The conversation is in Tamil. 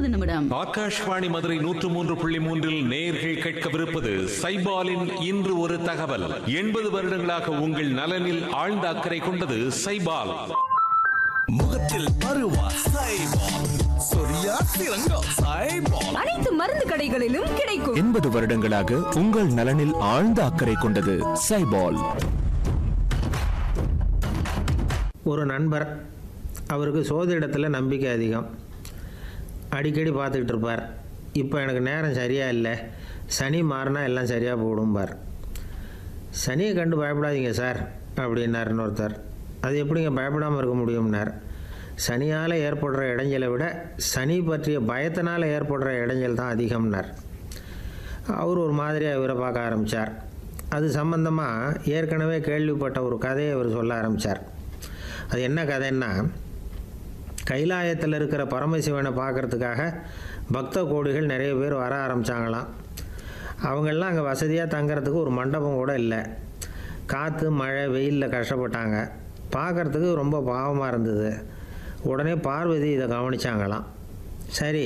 முப்பது நிமிடம் ஆகாஷ்வாணி மதுரை நூற்று மூன்று புள்ளி மூன்றில் நேர்கள் கேட்கவிருப்பது சைபாலின் இன்று ஒரு தகவல் எண்பது வருடங்களாக உங்கள் நலனில் ஆழ்ந்த அக்கறை கொண்டது சைபால் முகத்தில் பருவா சைபால் சொரியா சிறங்கம் சைபால் அனைத்து மருந்து கடைகளிலும் கிடைக்கும் எண்பது வருடங்களாக உங்கள் நலனில் ஆழ்ந்த அக்கறை கொண்டது சைபால் ஒரு நண்பர் அவருக்கு சோதிடத்தில் நம்பிக்கை அதிகம் அடிக்கடி பார்த்துக்கிட்டு இருப்பார் இப்போ எனக்கு நேரம் சரியாக இல்லை சனி மாறினா எல்லாம் சரியாக போடும்பார் சனியை கண்டு பயப்படாதீங்க சார் அப்படின்னார் இன்னொருத்தர் அது எப்படிங்க பயப்படாமல் இருக்க முடியும்னார் சனியால் ஏற்படுற இடைஞ்சலை விட சனி பற்றிய பயத்தினால் ஏற்படுற இடைஞ்சல் தான் அதிகம்னார் அவர் ஒரு மாதிரியாக இவரை பார்க்க ஆரம்பித்தார் அது சம்பந்தமாக ஏற்கனவே கேள்விப்பட்ட ஒரு கதையை அவர் சொல்ல ஆரம்பித்தார் அது என்ன கதைன்னா கைலாயத்தில் இருக்கிற பரமசிவனை பார்க்கறதுக்காக பக்த கோடிகள் நிறைய பேர் வர ஆரம்பித்தாங்களாம் அவங்கெல்லாம் அங்கே வசதியாக தங்கறதுக்கு ஒரு மண்டபம் கூட இல்லை காற்று மழை வெயிலில் கஷ்டப்பட்டாங்க பார்க்கறதுக்கு ரொம்ப பாவமாக இருந்தது உடனே பார்வதி இதை கவனிச்சாங்களாம் சரி